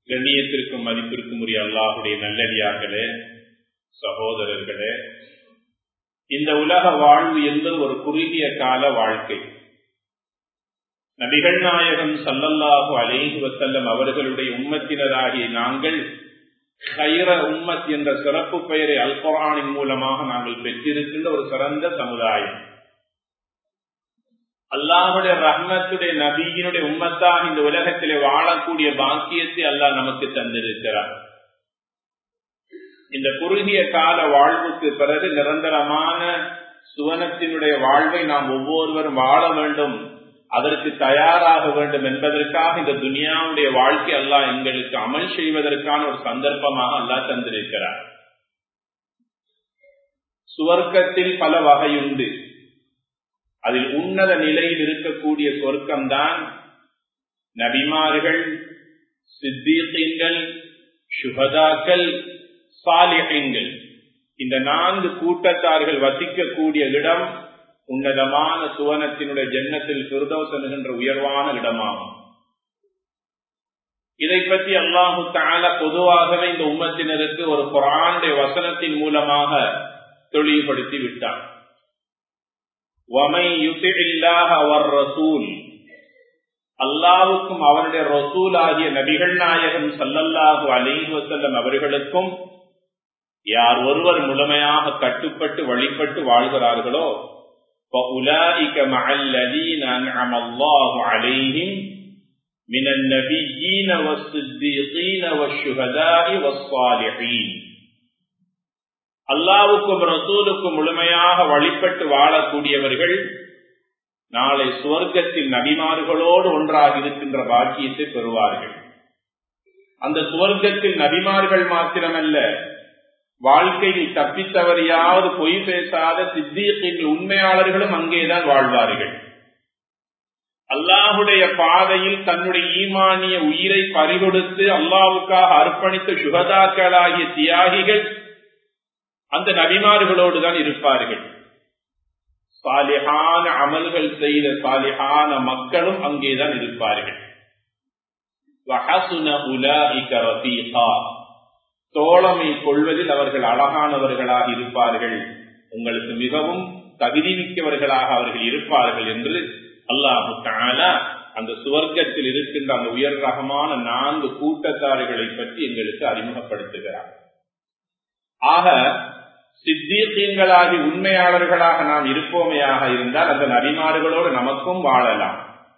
கண்ணியத்திற்கும் மதிப்பிற்கும் உரிய அல்லாஹுடைய நல்லடியார்களே சகோதரர்களே இந்த உலக வாழ்வு என்பது ஒரு குறுகிய கால வாழ்க்கை நபிகள் நாயகம் சல்லல்லாஹு அலேஹி வசல்லம் அவர்களுடைய உம்மத்தினராகிய நாங்கள் ஹைர உம்மத் என்ற சிறப்பு பெயரை அல்குரானின் மூலமாக நாங்கள் பெற்றிருக்கின்ற ஒரு சிறந்த சமுதாயம் அல்லாஹுடைய ரஹ்மத்துடைய நபியினுடைய உம்மத்தாக இந்த உலகத்திலே வாழக்கூடிய பாக்கியத்தை அல்லாஹ் நமக்கு தந்திருக்கிறார் இந்த குறுகிய கால வாழ்வுக்கு பிறகு நிரந்தரமான சுவனத்தினுடைய வாழ்வை நாம் ஒவ்வொருவரும் வாழ வேண்டும் அதற்கு தயாராக வேண்டும் என்பதற்காக இந்த துனியாவுடைய வாழ்க்கை அல்லாஹ் எங்களுக்கு அமல் செய்வதற்கான ஒரு சந்தர்ப்பமாக அல்லாஹ் தந்திருக்கிறார் சுவர்க்கத்தில் பல வகையுண்டு அதில் உன்னத நிலையில் இருக்கக்கூடிய சொர்க்கம்தான் நபிமார்கள் சித்தீகங்கள் சுகதாக்கள் சாலிகங்கள் இந்த நான்கு கூட்டத்தார்கள் வசிக்கக்கூடிய இடம் உன்னதமான சுவனத்தினுடைய ஜன்னத்தில் பிரதோசம் என்கின்ற உயர்வான இடமாகும் இதை பற்றி அல்லாஹு தால பொதுவாகவே இந்த உம்மத்தினருக்கு ஒரு குரானுடைய வசனத்தின் மூலமாக தெளிவுபடுத்தி விட்டார் அல்லாவுக்கும் அவருடைய ரசூல் ஆகிய நபிகள் நாயகம் சல்லல்லாஹு அலிஹி வசல்லம் அவர்களுக்கும் யார் ஒருவர் முழுமையாக கட்டுப்பட்டு வழிபட்டு வாழ்கிறார்களோ فأولئك مع الذين أنعم الله عليهم من النبيين والصديقين والشهداء والصالحين அல்லாவுக்கும் ரசூலுக்கும் முழுமையாக வழிபட்டு வாழக்கூடியவர்கள் நாளை சுவர்க்கத்தில் நபிமார்களோடு ஒன்றாக இருக்கின்ற பாக்கியத்தை பெறுவார்கள் அந்த சுவர்க்கத்தில் நபிமார்கள் மாத்திரமல்ல வாழ்க்கையில் தப்பித்தவரையாவது பொய் பேசாத சித்தியத்தின் உண்மையாளர்களும் அங்கேதான் வாழ்வார்கள் அல்லாஹுடைய பாதையில் தன்னுடைய ஈமானிய உயிரை பறிகொடுத்து அல்லாவுக்காக அர்ப்பணித்த சுகதாக்களாகிய தியாகிகள் அந்த நபிமார்களோடு தான் இருப்பார்கள் சாலிஹான அமல்கள் செய்த சாலிஹான மக்களும் அங்கேதான் இருப்பார்கள் தோழமை கொள்வதில் அவர்கள் அழகானவர்களாக இருப்பார்கள் உங்களுக்கு மிகவும் தகுதி மிக்கவர்களாக அவர்கள் இருப்பார்கள் என்று அல்லாஹு தாலா அந்த சுவர்க்கத்தில் இருக்கின்ற அந்த உயர் ரகமான நான்கு கூட்டத்தார்களை பற்றி எங்களுக்கு அறிமுகப்படுத்துகிறார் ஆக சித்தீர்களாகி உண்மையாளர்களாக நாம் இருப்போமையாக இருந்தால் அந்த நபிமார்களோடு நமக்கும் வாழலாம்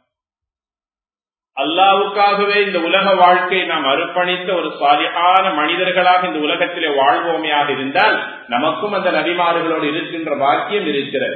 அல்லாவுக்காகவே இந்த உலக வாழ்க்கை நாம் அர்ப்பணித்த ஒரு சாலியான மனிதர்களாக இந்த உலகத்திலே வாழ்வோமையாக இருந்தால் நமக்கும் அந்த நபிமார்களோடு இருக்கின்ற பாக்கியம் இருக்கிறது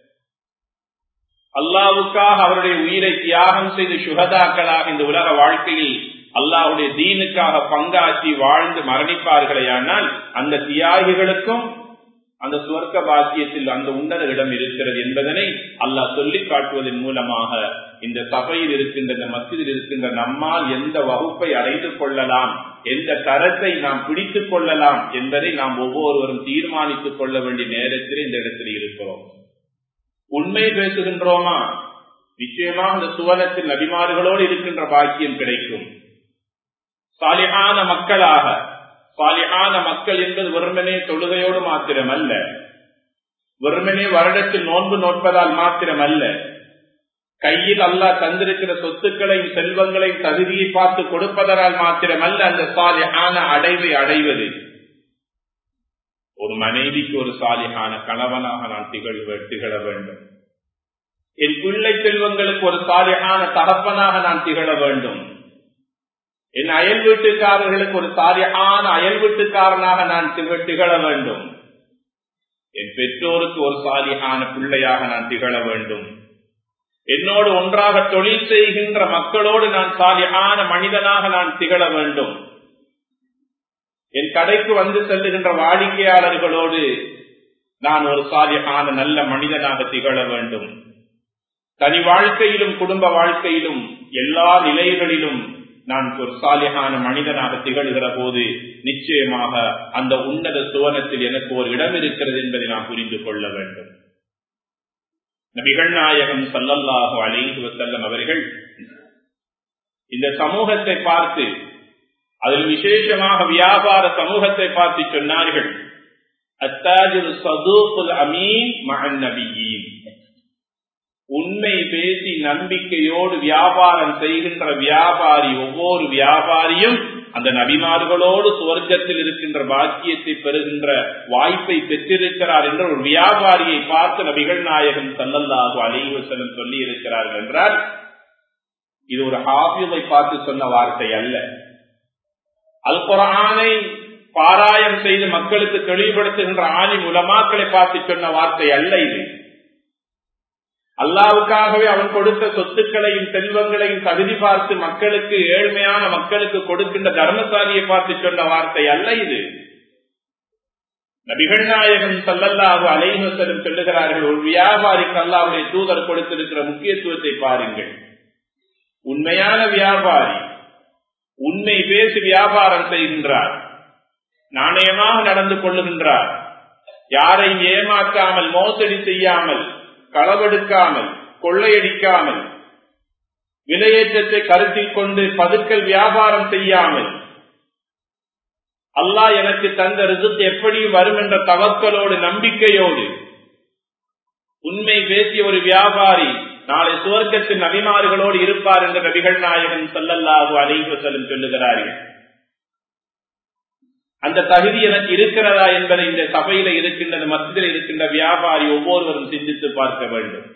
அல்லாவுக்காக அவருடைய உயிரை தியாகம் செய்து சுகதாக்களாக இந்த உலக வாழ்க்கையில் அல்லாவுடைய தீனுக்காக பங்காற்றி வாழ்ந்து மரணிப்பார்களேயானால் அந்த தியாகிகளுக்கும் அந்த சுவர்க்க பாக்கியத்தில் அந்த உன்னத இடம் இருக்கிறது என்பதனை அல்லாஹ் சொல்லி காட்டுவதன் மூலமாக இந்த சபையில் இருக்கின்ற இந்த மத்தியில் இருக்கின்ற நம்மால் எந்த வகுப்பை அடைந்து கொள்ளலாம் எந்த தரத்தை நாம் பிடித்துக் கொள்ளலாம் என்பதை நாம் ஒவ்வொருவரும் தீர்மானித்துக் கொள்ள வேண்டிய நேரத்தில் இந்த இடத்தில் இருக்கிறோம் உண்மை பேசுகின்றோமா நிச்சயமாக இந்த சுவனத்தில் நபிமார்களோடு இருக்கின்ற பாக்கியம் கிடைக்கும் சாலிகான மக்களாக சாலிகான மக்கள் என்பது வெறுமனே தொழுகையோடு மாத்திரமல்ல வெறுமனே வருடத்தில் நோன்பு நோட்பதால் மாத்திரமல்ல கையில் அல்லா தந்திருக்கிற சொத்துக்களையும் செல்வங்களையும் தகுதியை பார்த்து கொடுப்பதனால் மாத்திரமல்ல அந்த சாலியான அடைவை அடைவது ஒரு மனைவிக்கு ஒரு சாலியான கணவனாக நான் திகழ் திகழ வேண்டும் என் பிள்ளை செல்வங்களுக்கு ஒரு சாலியான தகப்பனாக நான் திகழ வேண்டும் என் அயல் வீட்டுக்காரர்களுக்கு ஒரு சாலியான அயல் வீட்டுக்காரனாக நான் திகழ வேண்டும் என் பெற்றோருக்கு ஒரு சாலியான பிள்ளையாக நான் திகழ வேண்டும் என்னோடு ஒன்றாக தொழில் செய்கின்ற மக்களோடு நான் சாலியான மனிதனாக நான் திகழ வேண்டும் என் கடைக்கு வந்து செல்லுகின்ற வாடிக்கையாளர்களோடு நான் ஒரு சாலியான நல்ல மனிதனாக திகழ வேண்டும் தனி வாழ்க்கையிலும் குடும்ப வாழ்க்கையிலும் எல்லா நிலைகளிலும் நான் ஒரு சாலியான மனிதனாக திகழ்கிற போது நிச்சயமாக அந்த உன்னத சுவனத்தில் எனக்கு ஒரு இடம் இருக்கிறது என்பதை நாம் புரிந்து கொள்ள வேண்டும் நபிகள் நாயகம் சல்லல்லாஹு அலைஹி வசல்லம் அவர்கள் இந்த சமூகத்தை பார்த்து அதில் விசேஷமாக வியாபார சமூகத்தை பார்த்து சொன்னார்கள் அத்தாஜிரு சதூக்குல் அமீன் மகன் நபியின் உண்மை பேசி நம்பிக்கையோடு வியாபாரம் செய்கின்ற வியாபாரி ஒவ்வொரு வியாபாரியும் அந்த நபிமார்களோடு சுவர்க்கத்தில் இருக்கின்ற பாக்கியத்தை பெறுகின்ற வாய்ப்பை பெற்றிருக்கிறார் என்ற ஒரு வியாபாரியை பார்த்து நபிகள் நாயகம் சல்லல்லாஹு அலைவசனம் சொல்லி இருக்கிறார்கள் என்றால் இது ஒரு ஹாஃபியை பார்த்து சொன்ன வார்த்தை அல்ல அல் குரானை பாராயம் செய்து மக்களுக்கு தெளிவுபடுத்துகின்ற ஆணி உலமாக்களை பார்த்து சொன்ன வார்த்தை அல்ல இது அல்லாவுக்காகவே அவன் கொடுத்த சொத்துக்களையும் செல்வங்களையும் தகுதி பார்த்து மக்களுக்கு ஏழ்மையான மக்களுக்கு கொடுக்கின்ற தர்மசாலியை பார்த்து சொன்ன வார்த்தை அல்ல இது நபிகள் நாயகம் சல்லல்லாஹு அலைவசலம் சொல்லுகிறார்கள் ஒரு வியாபாரிக்கு அல்லாவுடைய தூதர் கொடுத்திருக்கிற முக்கியத்துவத்தை பாருங்கள் உண்மையான வியாபாரி உண்மை பேசி வியாபாரம் செய்கின்றார் நாணயமாக நடந்து கொள்ளுகின்றார் யாரையும் ஏமாற்றாமல் மோசடி செய்யாமல் களவெடுக்காமல் கொள்ளையடிக்காமல் விலையேற்றத்தை கருத்தில் கொண்டு பதுக்கல் வியாபாரம் செய்யாமல் அல்லாஹ் எனக்கு தந்த ரிசுத்து எப்படி வரும் என்ற தவக்கலோடு நம்பிக்கையோடு உண்மை பேசிய ஒரு வியாபாரி நாளை சுவர்க்கத்தின் நபிமார்களோடு இருப்பார் என்ற நபிகள் நாயகன் சல்லல்லாஹு அலைவசலம் சொல்லுகிறார்கள் அந்த தகுதி எனக்கு இருக்கிறதா என்பதை இந்த சபையில இருக்கின்ற மத்தியில் இருக்கின்ற வியாபாரி ஒவ்வொருவரும் சிந்தித்து பார்க்க வேண்டும்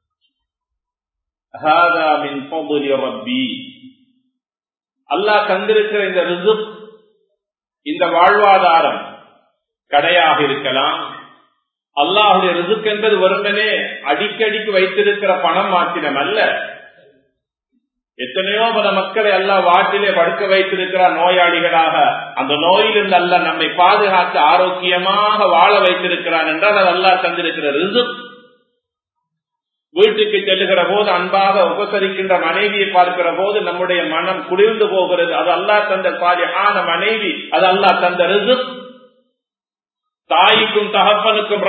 அல்லாஹ் தந்திருக்கிற இந்த ரிசுக் இந்த வாழ்வாதாரம் கடையாக இருக்கலாம் அல்லாஹுடைய ரிசுக் என்பது வருடனே அடிக்கடிக்கு வைத்திருக்கிற பணம் மாத்திரம் அல்ல எத்தனையோ பல மக்களை எல்லாம் வாட்டிலே படுக்க வைத்திருக்கிறார் நோயாளிகளாக அந்த நோயிலிருந்து அல்ல நம்மை பாதுகாத்து ஆரோக்கியமாக வாழ வைத்திருக்கிறார் என்றால் அது அல்லா தந்திருக்கிற ரிசுக் வீட்டுக்கு செல்லுகிற போது அன்பாக உபசரிக்கின்ற மனைவியை பார்க்கிற போது நம்முடைய மனம் குளிர்ந்து போகிறது அது அல்லா தந்த சாலியான மனைவி அது அல்லா தந்த ரிசுக் தாய்க்கும் தகப்பனுக்கும்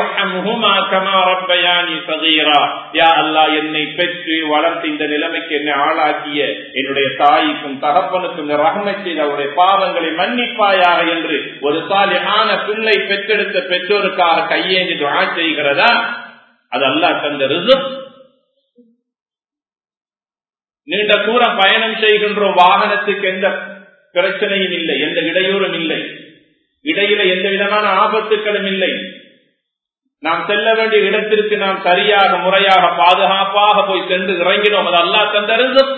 என்னை பெற்று வளர்த்து இந்த நிலைமைக்கு என்னை ஆளாக்கிய என்னுடைய தாய்க்கும் தகப்பனுக்கும் ரகமை செய்த அவருடைய பாவங்களை மன்னிப்பாயாக என்று ஒரு சாலியான பிள்ளை பெற்றெடுத்த பெற்றோருக்காக கையேந்தி துவா செய்கிறதா அது அல்லா தந்த ரிசுக் நீண்ட தூரம் பயணம் செய்கின்றோம் வாகனத்துக்கு எந்த பிரச்சனையும் இல்லை எந்த இடையூறும் இல்லை இடையில எந்த விதமான ஆபத்துக்களும் இல்லை நாம் செல்ல வேண்டிய இடத்திற்கு நாம் சரியாக முறையாக பாதுகாப்பாக போய் சென்று இறங்கினோம் அது அல்லா தந்த ரிசுக்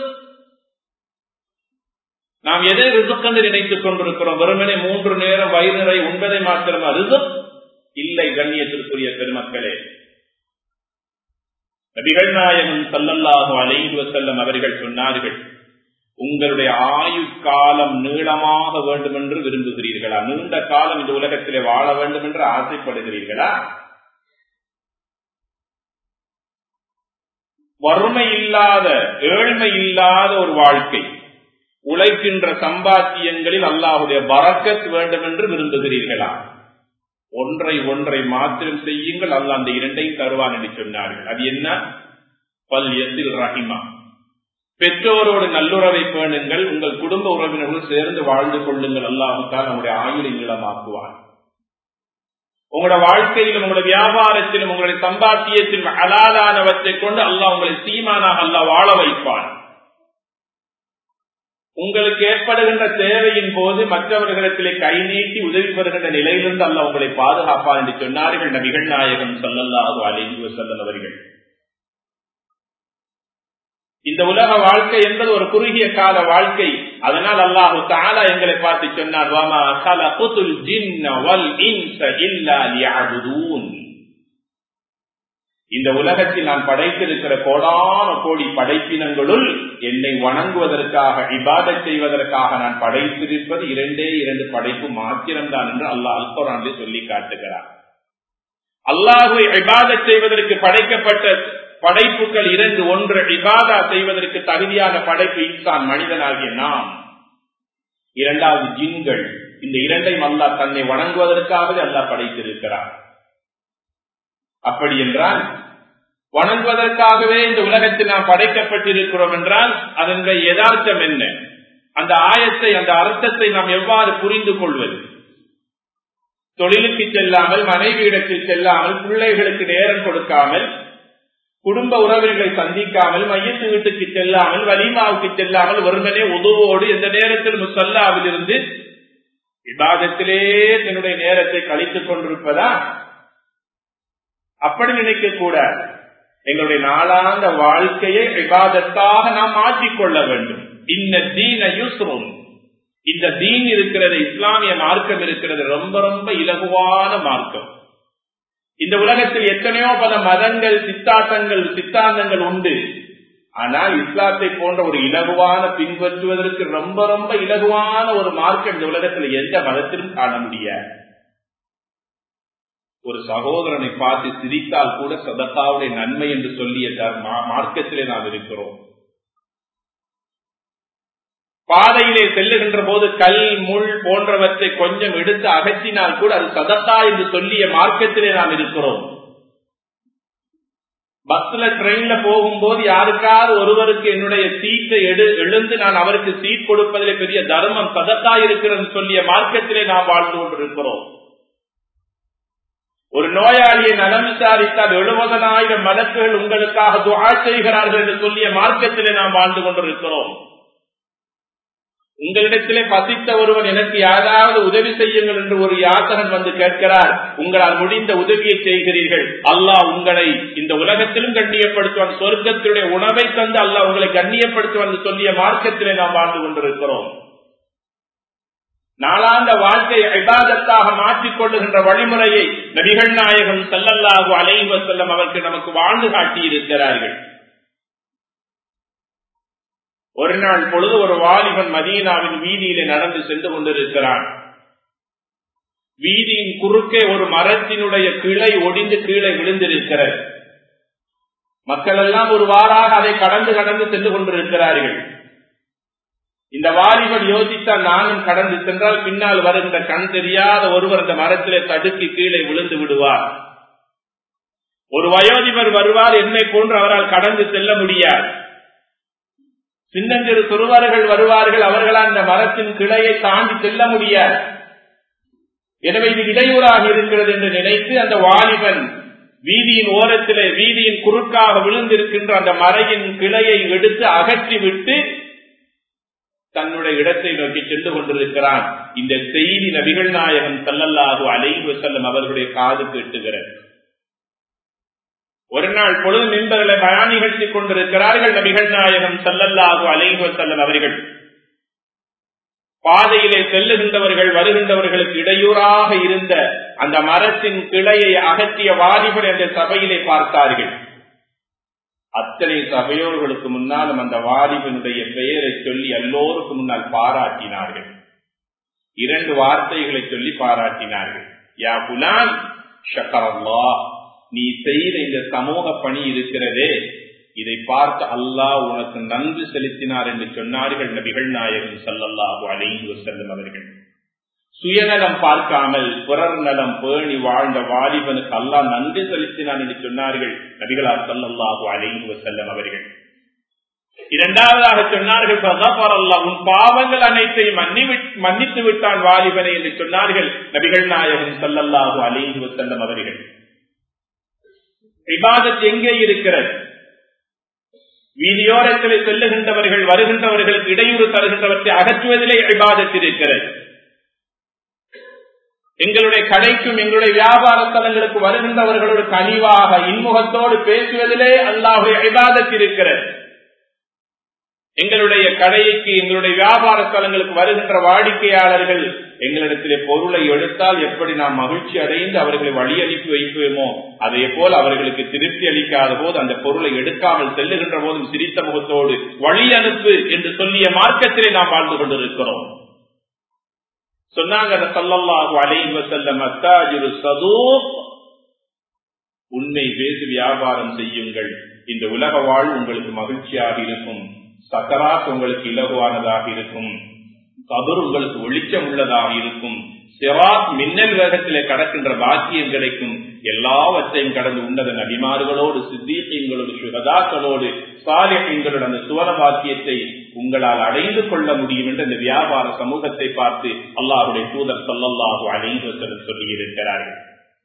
நாம் எதை ரிசுக் என்று நினைத்துக் கொண்டிருக்கிறோம் வெறுமனே மூன்று நேரம் வயிறு நிறை உண்பதை மாத்திரமா ரிசுக் இல்லை கண்ணியத்திற்குரிய பெருமக்களே நபிகள் நாயகம் சல்லல்லாஹு அலைஹி செல்லம் அவர்கள் சொன்னார்கள் உங்களுடைய ஆயுட்காலம் நீளமாக வேண்டும் என்று விரும்புகிறீர்களா நீண்ட காலம் இந்த உலகத்திலே வாழ வேண்டும் என்று ஆசைப்படுகிறீர்களா வறுமை இல்லாத ஏழ்மை இல்லாத ஒரு வாழ்க்கை உழைக்கின்ற சம்பாத்தியங்களில் அல்லாஹுடைய பறக்கத் வேண்டும் என்று விரும்புகிறீர்களா ஒன்றை ஒன்றை மாத்திரம் செய்யுங்கள் அல்ல அந்த இரண்டையும் தருவான் என்று சொன்னார்கள் அது என்ன பல் எசில் ரஹிமா பெற்றோரோடு நல்லுறவை பேணுங்கள் உங்கள் குடும்ப உறவினர்கள் சேர்ந்து வாழ்ந்து கொள்ளுங்கள் அல்லாஹுக்கால் நம்முடைய ஆயுளை நீளமாக்குவார் உங்களோட வாழ்க்கையிலும் உங்களுடைய வியாபாரத்திலும் உங்களுடைய சம்பாத்தியத்திலும் அலாலானவற்றை கொண்டு அல்லாஹ் உங்களை சீமானாக அல்லாஹ் வாழ வைப்பான் உங்களுக்கு ஏற்படுகின்ற தேவையின் போது மற்றவர்களிடத்திலே கை நீட்டி உதவி பெறுகின்ற நிலையிலிருந்து அல்ல உங்களை பாதுகாப்பார் என்று சொன்னார்கள் நபிகள் நாயகம் சொல்லல்லாது அலிஹி வசல்லன் அவர்கள் இந்த உலக வாழ்க்கை என்பது ஒரு குறுகிய கால வாழ்க்கை அதனால் அல்லாஹு தாலா எங்களை பார்த்து சொன்னார் இந்த உலகத்தில் நான் படைத்திருக்கிற கோடான கோடி படைப்பினங்களுள் என்னை வணங்குவதற்காக இபாதை செய்வதற்காக நான் படைத்திருப்பது இரண்டே இரண்டு படைப்பு மாத்திரம்தான் என்று அல்லாஹ் அல்குரானிலே சொல்லி காட்டுகிறார் அல்லாஹுவை இபாதை செய்வதற்கு படைக்கப்பட்ட படைப்புகள் இரண்டு ஒன்று இபாதா செய்வதற்கு தகுதியான படைப்பு இன்சான் மனிதனாகிய நாம் இரண்டாவது ஜின்கள் இந்த இரண்டையும் அல்லாஹ் தன்னை வணங்குவதற்காகவே அல்லாஹ் படைத்திருக்கிறார் அப்படி என்றால் வணங்குவதற்காகவே இந்த உலகத்தில் நாம் படைக்கப்பட்டிருக்கிறோம் என்றால் அதனுடைய யதார்த்தம் என்ன அந்த ஆயத்தை அந்த அர்த்தத்தை நாம் எவ்வாறு புரிந்து கொள்வது தொழிலுக்கு செல்லாமல் மனைவியிடத்தில் செல்லாமல் பிள்ளைகளுக்கு நேரம் கொடுக்காமல் குடும்ப உறவுகளை சந்திக்காமல் மையத்து வீட்டுக்கு செல்லாமல் வலிமாவுக்கு செல்லாமல் ஒருவனே உதவோடு எந்த நேரத்தில் முசல்லாவில் இருந்து விவாதத்திலே தன்னுடைய நேரத்தை கழித்துக் கொண்டிருப்பதா அப்படி நினைக்க கூடாது எங்களுடைய நாளாந்த வாழ்க்கையை விவாதத்தாக நாம் மாற்றிக்கொள்ள வேண்டும் இந்த தீன யூசுரும் இந்த தீன் இருக்கிறது இஸ்லாமிய மார்க்கம் இருக்கிறது ரொம்ப ரொம்ப இலகுவான மார்க்கம் இந்த உலகத்தில் எத்தனையோ பல மதங்கள் சித்தாந்தங்கள் சித்தாந்தங்கள் உண்டு ஆனால் இஸ்லாத்தை போன்ற ஒரு இலகுவான பின்பற்றுவதற்கு ரொம்ப ரொம்ப இலகுவான ஒரு மார்க்கம் இந்த உலகத்தில் எந்த மதத்திலும் காண முடியாது ஒரு சகோதரனை பார்த்து சிரித்தால் கூட சதத்தாவுடைய நன்மை என்று சொல்லிய மார்க்கத்திலே நாம் இருக்கிறோம் பாதையிலே செல்லுகின்ற போது கல் முள் போன்றவற்றை கொஞ்சம் எடுத்து அகற்றினால் கூட அது சதத்தா என்று சொல்லிய மார்க்கத்திலே நாம் இருக்கிறோம் பஸ்ல ட்ரெயின்ல போகும்போது யாருக்காவது ஒருவருக்கு என்னுடைய சீட்டை எடு எழுந்து நான் அவருக்கு சீட் கொடுப்பதிலே பெரிய தர்மம் சதத்தா இருக்கிறது சொல்லிய மார்க்கத்திலே நாம் வாழ்ந்து கொண்டிருக்கிறோம் ஒரு நோயாளியை நலம் விசாரித்தால் எழுபதனாயிரம் மலக்குகள் உங்களுக்காக துவா செய்கிறார்கள் என்று சொல்லிய மார்க்கத்திலே நாம் வாழ்ந்து கொண்டிருக்கிறோம் உங்களிடத்திலே பசித்த ஒருவன் எனக்கு யாராவது உதவி செய்யுங்கள் என்று ஒரு யாசகன் வந்து கேட்கிறார் உங்களால் முடிந்த உதவியை செய்கிறீர்கள் அல்லாஹ் உங்களை இந்த உலகத்திலும் கண்ணியப்படுத்துவான் சொர்க்கத்தினுடைய உணவை தந்து அல்லாஹ் உங்களை கண்ணியப்படுத்துவான் என்று சொல்லிய மார்க்கத்திலே நாம் வாழ்ந்து கொண்டிருக்கிறோம் நாளாந்த வாழ்க்கையை ஐபாதத்தாக மாற்றிக் கொள்ளுகின்ற வழிமுறையை நபிகள் நாயகம் செல்லல்லாகு அலைவ செல்லம் அவருக்கு நமக்கு வாழ்ந்து காட்டியிருக்கிறார்கள் ஒரு நாள் பொழுது ஒரு வாலிபன் மதீனாவின் வீதியிலே நடந்து சென்று கொண்டிருக்கிறான் வீதியின் குறுக்கே ஒரு மரத்தினுடைய கிளை ஒடிந்து கீழே விழுந்திருக்கிறது மக்கள் எல்லாம் ஒரு வாராக அதை கடந்து கடந்து சென்று கொண்டிருக்கிறார்கள் இந்த வாலிபன் யோசித்தால் நானும் கடந்து சென்றால் பின்னால் வருகின்ற கண் தெரியாத ஒருவர் அந்த மரத்திலே தடுக்கி கீழே விழுந்து விடுவார் ஒரு வயோதிபர் வருவார் என்னை போன்று அவரால் கடந்து செல்ல முடியாது சின்னஞ்சிறு சிறுவர்கள் வருவார்கள் அவர்களால் அந்த மரத்தின் கிளையை தாண்டி செல்ல முடியாது எனவே இது இடையூறாக இருக்கிறது என்று நினைத்து அந்த வாலிபன் வீதியின் ஓரத்திலே வீதியின் குறுக்காக விழுந்திருக்கின்ற அந்த மரையின் கிளையை எடுத்து அகற்றிவிட்டு தன்னுடைய இடத்தை நோக்கி சென்று கொண்டிருக்கிறான் இந்த செய்தி நபிகள் நாயகம் சல்லல்லாஹு அலைவு செல்லும் அவர்களுடைய காது கேட்டுகிறது ஒரு நாள் பொழுது மின்பர்களை பயா நிகழ்த்தி கொண்டிருக்கிறார்கள் நபிகள் நாயகம் சல்லல்லாஹு அலைவு செல்லும் அவர்கள் பாதையிலே செல்லுகின்றவர்கள் வருகின்றவர்களுக்கு இடையூறாக இருந்த அந்த மரத்தின் கிளையை அகற்றிய வாலிபர் என்ற சபையிலே பார்த்தார்கள் அத்தனை சபையோர்களுக்கு முன்னாலும் அந்த வாலிபனுடைய பெயரை சொல்லி எல்லோருக்கு முன்னால் பாராட்டினார்கள் இரண்டு வார்த்தைகளை சொல்லி பாராட்டினார்கள் யா புலான் ஷக்கரல்லா நீ செய்த இந்த சமூக பணி இருக்கிறதே இதை பார்த்து அல்லாஹ் உனக்கு நன்றி செலுத்தினார் என்று சொன்னார்கள் நபிகள் நாயகம் சல்லல்லாஹு அலைந்து செல்லும் அவர்கள் சுயநலம் பார்க்காமல் பிறர் நலம் பேணி வாழ்ந்த வாலிபனுக்கு அல்லாஹ் நன்றி செலுத்தினான் என்று சொன்னார்கள் நபிகளார் சல்லல்லாஹு அலைந்து செல்லும் அவர்கள் இரண்டாவதாக சொன்னார்கள் உன் பாவங்கள் அனைத்தையும் மன்னித்து விட்டான் வாலிபனை என்று சொன்னார்கள் நபிகள் நாயகம் சல்லல்லாஹு அலைந்து செல்லும் அவர்கள் விவாதத் எங்கே இருக்கிறது வீதியோரத்தில் செல்லுகின்றவர்கள் வருகின்றவர்களுக்கு இடையூறு தருகின்றவற்றை அகற்றுவதிலே விவாதத்தில் இருக்கிறது எங்களுடைய கடைக்கும் எங்களுடைய வியாபார ஸ்தலங்களுக்கு வருகின்றவர்களோடு கனிவாக இன்முகத்தோடு பேசுவதிலே அல்லாஹுடைய விவாதத்தில் இருக்கிறது எங்களுடைய கடைக்கு எங்களுடைய வியாபார ஸ்தலங்களுக்கு வருகின்ற வாடிக்கையாளர்கள் எங்களிடத்திலே பொருளை எடுத்தால் எப்படி நாம் மகிழ்ச்சி அடைந்து அவர்களை வழி அனுப்பி வைப்போமோ அதே போல் அவர்களுக்கு திருப்தி அளிக்காத போது அந்த பொருளை எடுக்காமல் செல்லுகின்ற போதும் சிரித்த முகத்தோடு வழி அனுப்பு என்று சொல்லிய மார்க்கத்திலே நாம் வாழ்ந்து கொண்டிருக்கிறோம் சொன்னாங்க உண்மை பேசி வியாபாரம் செய்யுங்கள் இந்த உலக வாழ் உங்களுக்கு மகிழ்ச்சியாக இருக்கும் சக்கராத் உங்களுக்கு இலகுவானதாக இருக்கும் கபர் உங்களுக்கு வெளிச்சம் உள்ளதாக இருக்கும் சிராத் மின்னல் வேகத்திலே கடக்கின்ற பாக்கியம் கிடைக்கும் எல்லாவற்றையும் கடந்து உன்னத நபிமார்களோடு சித்தீசங்களோடு சுகதாக்களோடு சாலியங்களோடு அந்த சுவர பாக்கியத்தை உங்களால் அடைந்து கொள்ள முடியும் என்று அந்த வியாபார சமூகத்தை பார்த்து அல்லாஹுடைய தூதர் சொல்லல்லாஹு அலைந்து சொல்லி இருக்கிறார்கள்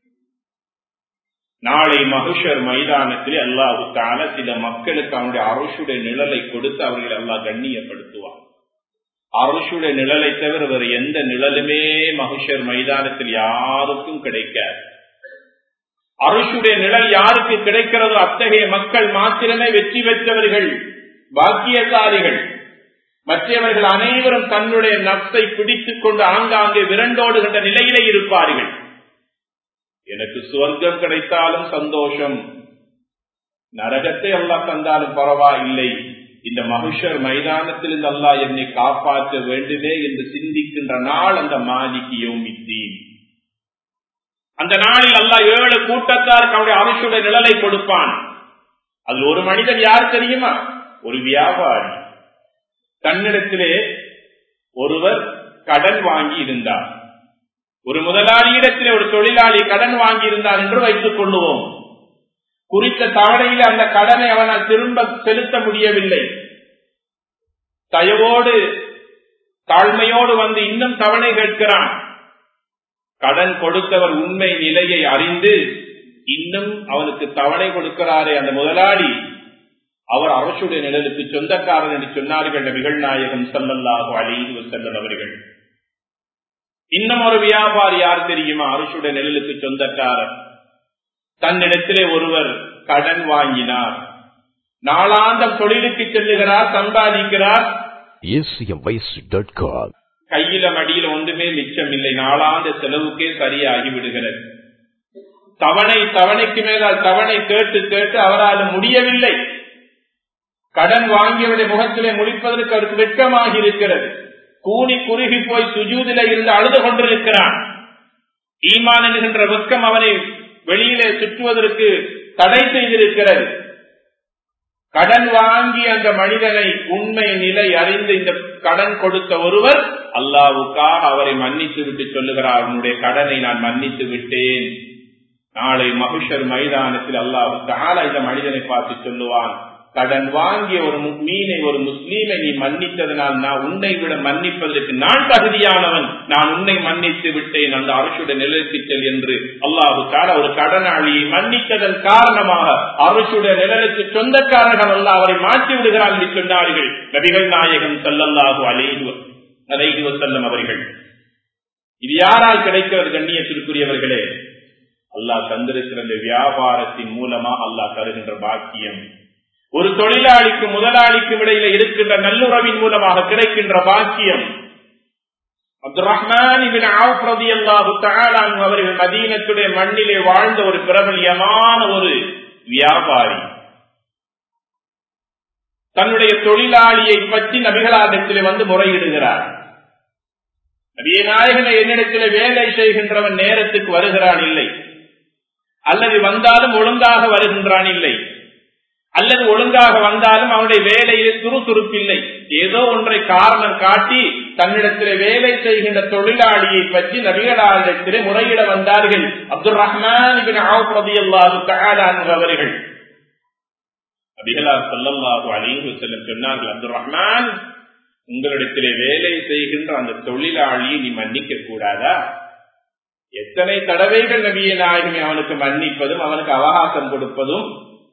நாளை மகுஷர் மைதானத்தில் அல்லாஹுக்கான சில மக்களுக்கு அவனுடைய அரசுடைய நிழலை கொடுத்து அவர்களை அல்லாஹ் கண்ணியப்படுத்துவார் அரசுடைய நிழலை தவிர வேறு எந்த நிழலுமே மகுஷர் மைதானத்தில் யாருக்கும் கிடைக்காது அரசுடைய நிழல் யாருக்கு கிடைக்கிறதோ அத்தகைய மக்கள் மாத்திரமே வெற்றி பெற்றவர்கள் பாக்கியசாலிகள் மற்றவர்கள் அனைவரும் தன்னுடைய நப்சை பிடித்துக் கொண்டு ஆங்காங்கே விரண்டோடுகின்ற நிலையிலே இருப்பார்கள் எனக்கு சுவர்க்கம் கிடைத்தாலும் சந்தோஷம் நரகத்தை அல்லாஹ் தந்தாலும் பரவாயில்லை இந்த மகுஷர் மைதானத்தில் இந்த அல்லாஹ் என்னை காப்பாற்ற வேண்டுமே என்று சிந்திக்கின்ற நாள் அந்த மாலிக்கு யோமித்தீன் அந்த நாளில் அல்லாஹ் ஏழு கூட்டத்தாருக்கு அவருடைய அரசுடைய நிழலை கொடுப்பான் அது ஒரு மனிதன் யார் தெரியுமா ஒரு வியாபாரி தன்னிடத்திலே ஒருவர் கடன் வாங்கி இருந்தார் ஒரு முதலாளியிடத்திலே ஒரு தொழிலாளி கடன் வாங்கி இருந்தார் என்று வைத்துக் கொள்ளுவோம் குறித்த தவணையில் அந்த கடனை அவனால் திரும்ப செலுத்த முடியவில்லை தயவோடு தாழ்மையோடு வந்து இன்னும் தவணை கேட்கிறான் கடன் கொடுத்தவர் உண்மை நிலையை அறிந்து இன்னும் அவனுக்கு தவணை கொடுக்கிறாரே அந்த முதலாளி அவர் அரசுடைய நிழலுக்கு சொந்தக்காரன் என்று சொன்னார்கள் நபிகள் நாயகம் சல்லல்லாஹு அலிஹி செல்லும் அவர்கள் இன்னும் ஒரு வியாபாரி யார் தெரியுமா அரசுடைய நிழலுக்கு சொந்தக்காரர் தன்னிடத்திலே ஒருவர் கடன் வாங்கினார் நாளாந்தம் தொழிலுக்கு செல்லுகிறார் சம்பாதிக்கிறார் கையில மடியில ஒன்றுமே மிச்சம் இல்லை நாளாந்த செலவுக்கே சரியாகி விடுகிறது தவணை தவணைக்கு மேலால் தவணை கேட்டு கேட்டு அவரால் முடியவில்லை கடன் வாங்கியவருடைய முகத்திலே முடிப்பதற்கு அவருக்கு வெட்கமாகி இருக்கிறது கூனி குறுகி போய் சுஜூதில இருந்து அழுது கொண்டிருக்கிறான் ஈமான் என்கின்ற வெட்கம் அவனை வெளியிலே சுற்றுவதற்கு தடை செய்திருக்கிறது கடன் வாங்கி அந்த மனிதனை உண்மை நிலை அறிந்து இந்த கடன் கொடுத்த ஒருவர் அல்லாவுக்காக அவரை மன்னித்து விட்டு சொல்லுகிறார் அவனுடைய கடனை நான் மன்னித்து விட்டேன் நாளை மகுஷர் மைதானத்தில் அல்லாவுக்காக இந்த மனிதனை பார்த்து சொல்லுவான் கடன் வாங்கிய ஒரு மீனை ஒரு முஸ்லீமை நீ மன்னித்ததனால் நான் உன்னை விட மன்னிப்பதற்கு நான் தகுதியானவன் நான் உன்னை மன்னித்து விட்டேன் அந்த அரசுடைய நிலைக்கு செல் என்று அல்லாஹுக்கார ஒரு கடனாளியை மன்னித்ததன் காரணமாக அரசுடைய நிழலுக்கு சொந்தக்காரர்கள் அல்ல அவரை மாற்றி விடுகிறார் என்று சொன்னார்கள் நபிகள் நாயகம் சல்லல்லாஹு அலேஹுவ அலேஹுவ செல்லம் அவர்கள் இது யாரால் கிடைக்கிறது கண்ணியத்திற்குரியவர்களே அல்லாஹ் தந்திருக்கிற இந்த வியாபாரத்தின் மூலமாக அல்லாஹ் தருகின்ற பாக்கியம் ஒரு தொழிலாளிக்கும் முதலாளிக்கும் இடையில இருக்கின்ற நல்லுறவின் மூலமாக கிடைக்கின்ற பாக்கியம் அப்துல் ரஹ்மான் அவர்கள் மதீனத்துடைய மண்ணிலே வாழ்ந்த ஒரு பிரபலியமான ஒரு வியாபாரி தன்னுடைய தொழிலாளியை பற்றி நபிகளாகத்திலே வந்து முறையிடுகிறார் நபிய நாயகனை என்னிடத்திலே வேலை செய்கின்றவன் நேரத்துக்கு வருகிறான் இல்லை அல்லது வந்தாலும் ஒழுங்காக வருகின்றான் இல்லை அல்லது ஒழுங்காக வந்தாலும் அவனுடைய வேலையில் சுறுசுறுப்பில்லை ஏதோ ஒன்றை காரணம் காட்டி தன்னிடத்திலே வேலை செய்கின்ற தொழிலாளியை பற்றி நபிகளாரிடத்திலே முறையிட வந்தார்கள் அப்துல் ரஹ்மான் அவர்கள் நபிகளார் சொல்லல்லாஹு அலிங்கு செல்லும் சொன்னார்கள் அப்துல் ரஹ்மான் உங்களிடத்திலே வேலை செய்கின்ற அந்த தொழிலாளியை நீ மன்னிக்க கூடாதா எத்தனை தடவைகள் நபிய நாயகமே அவனுக்கு மன்னிப்பதும் அவனுக்கு அவகாசம் கொடுப்பதும்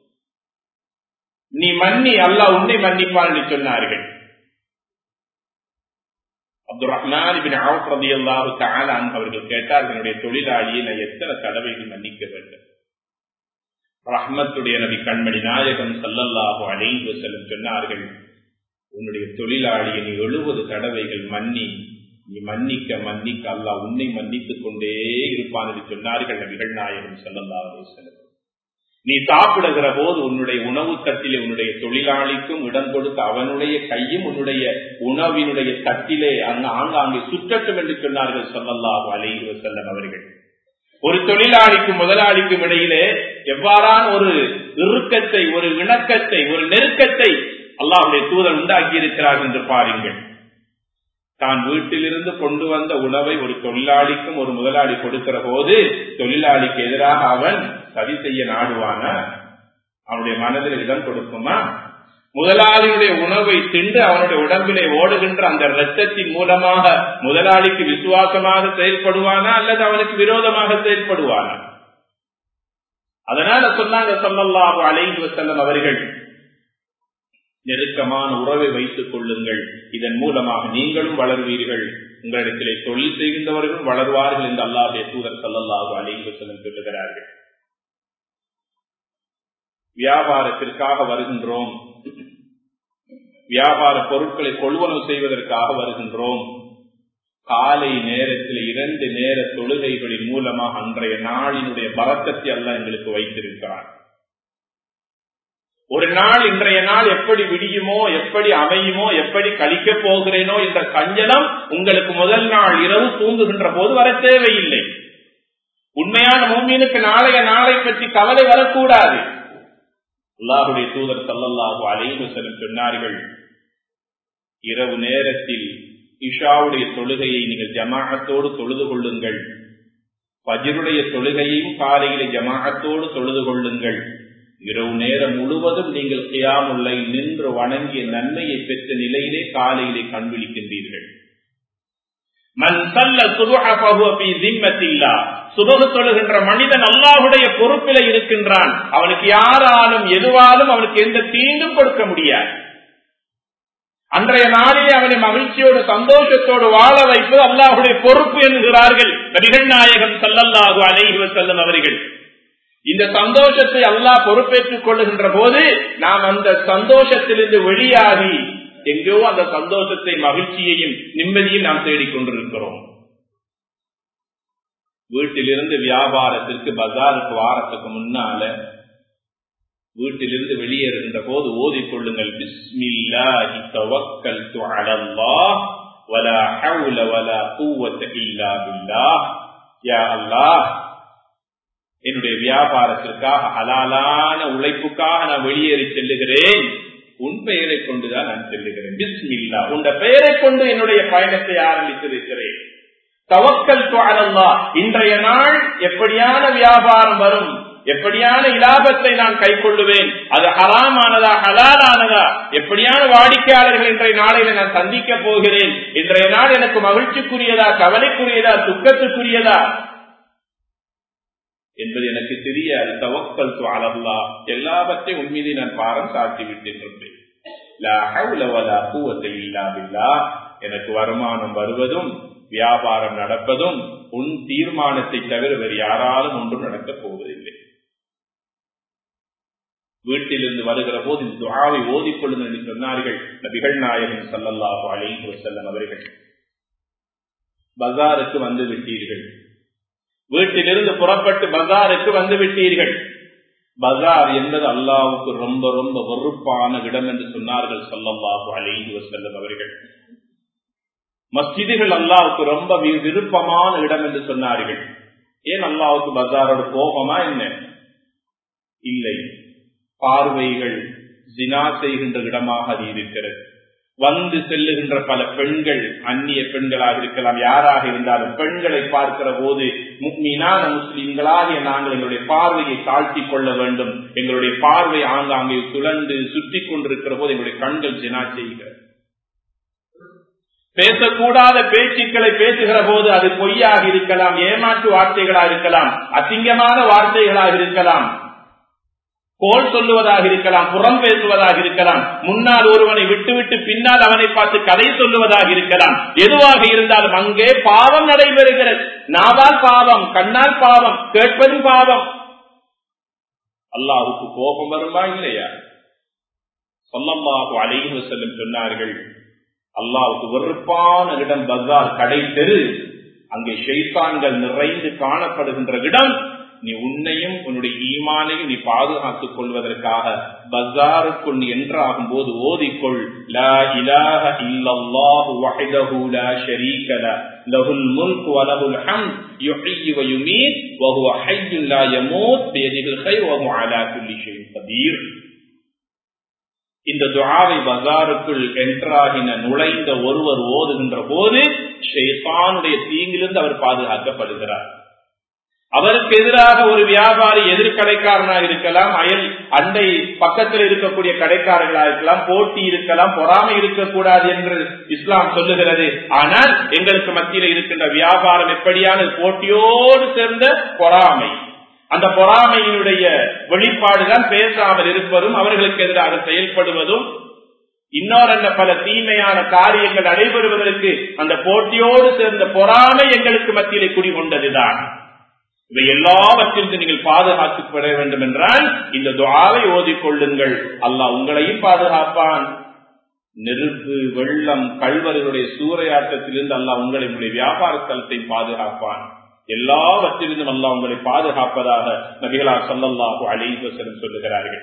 நீ மன்னி அல்லாஹ் உன்னை மன்னிப்பான் என்று சொன்னார்கள் அப்துல் ரஹ்மான் பிரதி அல்லாஹு தாலான் அவர்கள் கேட்டார்கள் என்னுடைய தொழிலாளியை நான் எத்தனை தடவைகள் மன்னிக்க வேண்டும் ரஹ்மத்துடைய நபி கண்மணி நாயகம் சல்லல்லாஹு அலைந்து செல்லும் சொன்னார்கள் உன்னுடைய தொழிலாளியை நீ எழுபது தடவைகள் மன்னி நீ மன்னிக்க மன்னிக்க அல்லாஹ் உன்னை மன்னித்துக் கொண்டே இருப்பான் என்று சொன்னார்கள் நபிகள் நாயகம் சல்லல்லாஹு செல்லும் நீ சாப்பிடுகிற போது உன்னுடைய உணவு தட்டிலே உன்னுடைய தொழிலாளிக்கும் இடம் கொடுத்து அவனுடைய கையும் உன்னுடைய உணவினுடைய தட்டிலே அங்கு ஆங்காங்கே சுற்றட்டும் என்று சொன்னார்கள் சொல்லல்லாஹு அலைஹி செல்லம் அவர்கள் ஒரு தொழிலாளிக்கும் முதலாளிக்கும் இடையிலே எவ்வாறான ஒரு இறுக்கத்தை ஒரு இணக்கத்தை ஒரு நெருக்கத்தை அல்லாஹுடைய தூதர் உண்டாக்கி இருக்கிறார் என்று பாருங்கள் தான் வீட்டிலிருந்து கொண்டு வந்த உணவை ஒரு தொழிலாளிக்கும் ஒரு முதலாளி கொடுக்கிற போது தொழிலாளிக்கு எதிராக அவன் சதி செய்ய நாடுவானா அவனுடைய மனதில் இடம் கொடுக்குமா முதலாளியுடைய உணவை தின்று அவனுடைய உடம்பிலே ஓடுகின்ற அந்த இரத்தத்தின் மூலமாக முதலாளிக்கு விசுவாசமாக செயல்படுவானா அல்லது அவனுக்கு விரோதமாக செயல்படுவானா அதனால சொன்னாங்க சொல்லல்லாஹு அலைஹி வஸல்லம் அவர்கள் நெருக்கமான உறவை வைத்துக் கொள்ளுங்கள் இதன் மூலமாக நீங்களும் வளர்வீர்கள் உங்களிடத்திலே தொழில் செய்கின்றவர்களும் வளர்வார்கள் என்று அல்லாஹே தூதர் சல்லல்லாஹு அலைஹி வஸல்லம் சொல்லுகிறார்கள் வியாபாரத்திற்காக வருகின்றோம் வியாபார பொருட்களை கொள்வனவு செய்வதற்காக வருகின்றோம் காலை நேரத்தில் இரண்டு நேர தொழுகைகளின் மூலமாக அன்றைய நாளினுடைய பறக்கத்தை அல்ல எங்களுக்கு வைத்திருக்கிறார் ஒரு நாள் இன்றைய நாள் எப்படி விடியுமோ எப்படி அமையுமோ எப்படி கழிக்கப் போகிறேனோ என்ற கஞ்சலம் உங்களுக்கு முதல் நாள் இரவு தூங்குகின்ற போது வர தேவையில்லை உண்மையான மூமீனுக்கு நாளைய நாளை பற்றி கவலை வரக்கூடாது அல்லாஹுடைய தூதர் சல்லல்லாஹு அலைவசலம் சொன்னார்கள் இரவு நேரத்தில் இஷாவுடைய தொழுகையை நீங்கள் ஜமாஅத்தோடு தொழுது கொள்ளுங்கள் பஜருடைய தொழுகையையும் காலையில ஜமாஅத்தோடு தொழுது கொள்ளுங்கள் இரவு நேரம் முழுவதும் நீங்கள் கியாமுல்லை நின்று வணங்கிய நன்மையை பெற்ற நிலையிலே காலையிலே கண்விழிக்கின்றீர்கள் மண் சல்ல சுபகத்தில்லா சுபகு தொழுகின்ற மனிதன் அல்லாஹுடைய பொறுப்பில இருக்கின்றான் அவனுக்கு யாராலும் எதுவாலும் அவனுக்கு எந்த தீங்கும் கொடுக்க முடியாது அன்றைய நாளிலே அவனை மகிழ்ச்சியோடு சந்தோஷத்தோடு வாழ வைப்பது அல்லாஹுடைய பொறுப்பு என்கிறார்கள் நபிகள் நாயகம் சல்லல்லாஹு அலைஹி செல்லும் அவர்கள் இந்த சந்தோஷத்தை அல்லாஹ் பொறுப்பேற்றுக் கொள்ளுகின்ற போது நாம் அந்த சந்தோஷத்திலிருந்து வெளியாகி எங்கோ அந்த சந்தோஷத்தை மகிழ்ச்சியையும் நிம்மதியும் நாம் தேடிக்கொண்டிருக்கிறோம் வீட்டிலிருந்து வியாபாரத்திற்கு பஜாருக்கு வாரத்துக்கு முன்னால வீட்டிலிருந்து வெளியேறுகின்ற போது ஓதிக்கொள்ளுங்கள் பிஸ்மில்லாஹி தவக்கல்து அலல்லாஹ் வலா ஹவுல வலா குவத்த இல்லா பில்லாஹ் யா அல்லாஹ் என்னுடைய வியாபாரத்திற்காக ஹலாலான உழைப்புக்காக நான் வெளியேறி செல்லுகிறேன் உன் பெயரை கொண்டுதான் நான் செல்லுகிறேன் பிஸ்மில்லா உன் பெயரை கொண்டு என்னுடைய பயணத்தை ஆரம்பித்திருக்கிறேன் தவக்கல் துவலல்லா இன்றைய நாள் எப்படியான வியாபாரம் வரும் எப்படியான இலாபத்தை நான் கை கொள்ளுவேன் அது ஹலாமானதா ஹலாலானதா எப்படியான வாடிக்கையாளர்கள் இன்றைய நாளையில நான் சந்திக்க போகிறேன் இன்றைய நாள் எனக்கு மகிழ்ச்சிக்குரியதா கவலைக்குரியதா துக்கத்துக்குரியதா என்பது எனக்கு தெரியாது தவக்கல் துவலல்லா எல்லாவற்றையும் உண்மையை நான் பாரம் சாட்டி விட்டிருப்பேன் எனக்கு வருமானம் வருவதும் வியாபாரம் நடப்பதும் உன் தீர்மானத்தை தவிர வேறு யாராலும் ஒன்றும் நடக்கப் போவதில்லை வீட்டிலிருந்து வருகிற போது இந்த துவாவை ஓதிக்கொள்ளுங்கள் என்று சொன்னார்கள் நபிகள் நாயகன் சல்லல்லாஹு அலைஹி செல்லம் அவர்கள் பஜாருக்கு வந்து விட்டீர்கள் வீட்டிலிருந்து புறப்பட்டு பஜாருக்கு வந்து விட்டீர்கள் பஜார் என்பது அல்லாவுக்கு ரொம்ப ரொம்ப வெறுப்பான இடம் என்று சொன்னார்கள் சல்லல்லாஹு அலைஹி வசல்லம் அவர்கள் மஸ்ஜிதுகள் அல்லாவுக்கு ரொம்ப விருப்பமான இடம் என்று சொன்னார்கள் ஏன் அல்லாவுக்கு பஜாரோட கோபமா என்ன இல்லை பார்வைகள் ஜினா செய்கின்ற இடமாக அது இருக்கிறது வந்து செல்லுகின்ற பல பெண்கள் அந்நிய பெண்களாக இருக்கலாம் யாராக இருந்தாலும் பெண்களை பார்க்கிற போது மீனான முஸ்லிம்களாகிய நாங்கள் எங்களுடைய பார்வையை தாழ்த்தி கொள்ள வேண்டும் எங்களுடைய பார்வை ஆங்காங்கே சுழந்து சுற்றி கொண்டிருக்கிற போது எங்களுடைய கண்கள் ஜினா செய்கிறது பேசக்கூடாத பேச்சுக்களை பேசுகிற போது அது பொய்யாக இருக்கலாம் ஏமாற்று வார்த்தைகளாக இருக்கலாம் அசிங்கமான வார்த்தைகளாக இருக்கலாம் கோல் சொல்லுவதாக இருக்கலாம் புறம் பேசுவதாக இருக்கலாம் முன்னால் ஒருவனை விட்டுவிட்டு பின்னால் அவனை பார்த்து கதை சொல்லுவதாக இருக்கலாம் எதுவாக இருந்தாலும் அங்கே பாவம் நடைபெறுகிறது நாவால் பாவம் கண்ணால் பாவம் கேட்பதும் பாவம் அல்லாவுக்கு கோபம் வருமா இல்லையா சொல்லம்மாவு அலைவு செல்லும் சொன்னார்கள் அல்லாவுக்கு வெறுப்பான இடம் பஜார் கடை தெரு அங்கே ஷெய்தான்கள் நிறைந்து காணப்படுகின்ற இடம் நீ உன்னையும் உன்னுடைய ஈமானையும் நீ பாதுகாத்துக் கொள்வதற்காக பஜாருக்குள் நீ என்றாகும் போது ஓதிக்கொள் லா இலாஹ இல்லல்லாஹு வஹ்தஹு லா ஷரீக ல லஹுல் முல்க் வ லஹுல் ஹம்த் யுஹ்யி வ யுமீத் வ ஹுவ ஹய்யுன் லா யமூத் பியதிஹில் கைர் வ ஹுவ அலா குல்லி ஷைஇன் கதீர் இந்த துவாவை பஜாருக்குள் என்றாகின நுழைந்த ஒருவர் ஓதுகின்ற போது ஷேபானுடைய தீங்கிலிருந்து அவர் பாதுகாக்கப்படுகிறார் அவருக்கு எதிராக ஒரு வியாபாரி எதிர்கடைக்காரனாக இருக்கலாம் அயல் அண்டை பக்கத்தில் இருக்கக்கூடிய கடைக்காரர்களாக இருக்கலாம் போட்டி இருக்கலாம் பொறாமை இருக்கக்கூடாது என்று இஸ்லாம் சொல்லுகிறது ஆனால் எங்களுக்கு மத்தியில் இருக்கின்ற வியாபாரம் எப்படியான போட்டியோடு சேர்ந்த பொறாமை அந்த பொறாமையினுடைய வெளிப்பாடுதான் பேசாமல் இருப்பதும் அவர்களுக்கு எதிராக செயல்படுவதும் இன்னொரு பல தீமையான காரியங்கள் நடைபெறுவதற்கு அந்த போட்டியோடு சேர்ந்த பொறாமை எங்களுக்கு மத்தியிலே குடிகொண்டதுதான் இவை எல்லாவற்றிற்கு நீங்கள் பாதுகாக்கப்பட வேண்டும் என்றால் இந்த துவாவை ஓதிக்கொள்ளுங்கள் அல்லாஹ் உங்களையும் பாதுகாப்பான் நெருப்பு வெள்ளம் கல்வர்களுடைய சூறையாட்டத்திலிருந்து அல்லாஹ் உங்களை உங்களுடைய வியாபார ஸ்தலத்தை பாதுகாப்பான் எல்லாவற்றிலிருந்தும் அல்லாஹ் உங்களை பாதுகாப்பதாக நபிகளா சொல்லல்லாஹு அலிவசனம் சொல்லுகிறார்கள்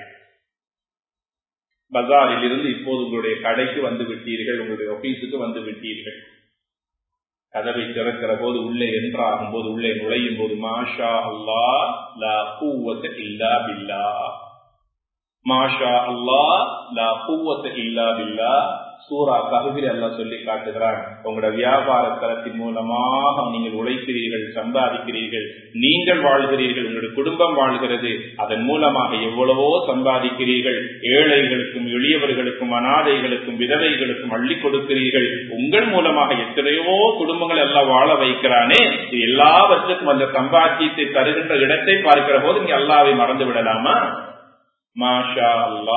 பஜாரில் இருந்து இப்போது உங்களுடைய கடைக்கு வந்து விட்டீர்கள் உங்களுடைய ஆபீஸுக்கு வந்து விட்டீர்கள் கதவை திறக்கிற போது உள்ளே என்றாகும் போது உள்ளே நுழையும் போது மாஷா அல்லா லா கூவத்த இல்லா பில்லா மாஷா அல்லா லா கூவத்த இல்லா பில்லா சூரா ககுதில் எல்லாம் சொல்லி காட்டுகிறான் உங்களோட வியாபார தளத்தின் மூலமாக நீங்கள் உழைக்கிறீர்கள் சம்பாதிக்கிறீர்கள் நீங்கள் வாழ்கிறீர்கள் உங்களுடைய குடும்பம் வாழ்கிறது அதன் மூலமாக எவ்வளவோ சம்பாதிக்கிறீர்கள் ஏழைகளுக்கும் எளியவர்களுக்கும் அனாதைகளுக்கும் விதவைகளுக்கும் அள்ளி கொடுக்கிறீர்கள் உங்கள் மூலமாக எத்தனையோ குடும்பங்கள் எல்லாம் வாழ வைக்கிறானே இது எல்லாவற்றுக்கும் அந்த சம்பாத்தியத்தை தருகின்ற இடத்தை பார்க்கிற போது நீங்க அல்லாவை மறந்து விடலாமா மாஷா அல்லா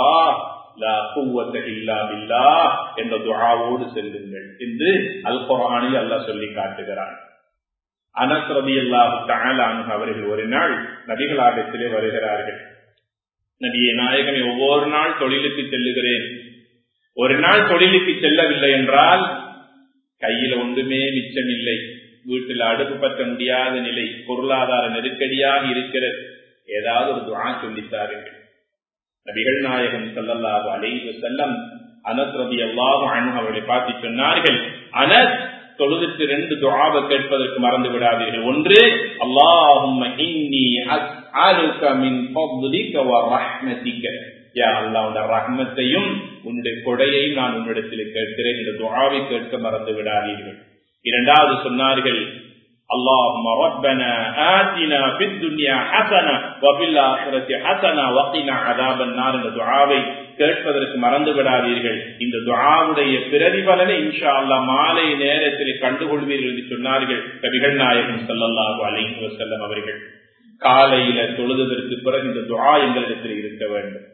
என்ற துவாவோடு செல்லுங்கள் என்று அல் குரானில் அல்லா சொல்லி காட்டுகிறான் அனஸ்ரதி அல்லாஹு அவர்கள் ஒரு நாள் நபிகளாகத்திலே வருகிறார்கள் நபியை நாயகமே ஒவ்வொரு நாள் தொழிலுக்கு செல்லுகிறேன் ஒரு நாள் தொழிலுக்கு செல்லவில்லை என்றால் கையில ஒன்றுமே மிச்சமில்லை வீட்டில் அடுப்பு பற்ற முடியாத நிலை பொருளாதார நெருக்கடியாக இருக்கிறது ஏதாவது ஒரு துவா சொல்லித்தாருங்கள் நபிகள் நாயகம் செல்லல்லாஹு அலைவு செல்லம் அனஸ் ரபி அல்லாஹு அவர்களை பார்த்து சொன்னார்கள் அனஸ் தொழுதுக்கு ரெண்டு துவாவை கேட்பதற்கு மறந்து விடாதீர்கள் ஒன்று அல்லாஹும் இன்னி அஸ்அலுக மின் ஃபضلிக வ ரஹ்மதிக யா அல்லாஹ்வுடைய ரஹ்மத்தையும் உன்னுடைய கொடையையும் நான் உன்னிடத்தில் கேட்கிறேன் இந்த துஆவை கேட்க மறந்து விடாதீர்கள் இரண்டாவது சொன்னார்கள் اللهم ربنا آتنا في الدنيا حسنة وفي الآخرة حسنة وقنا عذاب النار என்ற துஆவை கேட்பதற்கு மறந்து விடாதீர்கள் இந்த துஆவுடைய பிரதிபலனை இன்ஷா அல்லாஹ் மாலை நேரத்தில் கண்டுகொள்வீர்கள் என்று சொன்னார்கள் கபிகள் நாயகம் ஸல்லல்லாஹு அலைஹி வஸல்லம் அவர்கள் காலையில தொழுததற்கு பிறகு இந்த துஆ எங்களிடத்தில் இருக்க வேண்டும்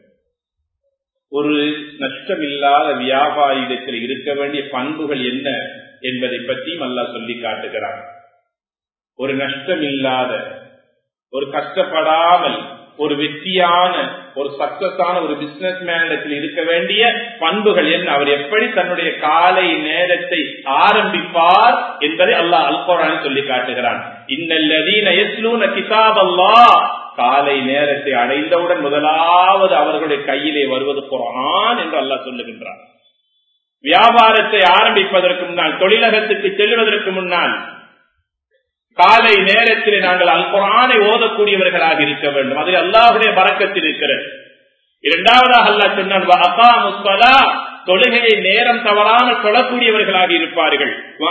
ஒரு நஷ்டமில்லாத வியாபாரிடத்தில் இருக்க வேண்டிய பண்புகள் என்ன என்பதை பற்றியும் அல்லாஹ் சொல்லி காட்டுகிறார் ஒரு நஷ்டம் இல்லாத ஒரு கஷ்டப்படாமல் ஒரு வெற்றியான ஒரு சக்சஸான ஒரு பிசினஸ் மேனிடத்தில் இருக்க வேண்டிய பண்புகள் என்ன அவர் எப்படி தன்னுடைய காலை நேரத்தை ஆரம்பிப்பார் என்பதை அல்லாஹ் அல்கோரான் சொல்லி காட்டுகிறான் இன்னல்லதீன கிதாப் அல்லாஹ் காலை நேரத்தை அடைந்தவுடன் முதலாவது அவர்களுடைய கையிலே வருவது குரான் என்று அல்லாஹ் சொல்லுகின்றார் வியாபாரத்தை ஆரம்பிப்பதற்கு முன்னால் தொழிலகத்துக்கு செல்வதற்கு முன்னால் காலை நேரத்தில் நாங்கள் அல் குரானை ஓதக்கூடியவர்களாக இருக்க வேண்டும் அதில் அல்லாஹுடைய பறக்கத்தில் இருக்கிறது இரண்டாவதாக அல்லா சொன்னான் தொழுகையை நேரம் தவறாமல் தொழக்கூடியவர்களாக இருப்பார்கள்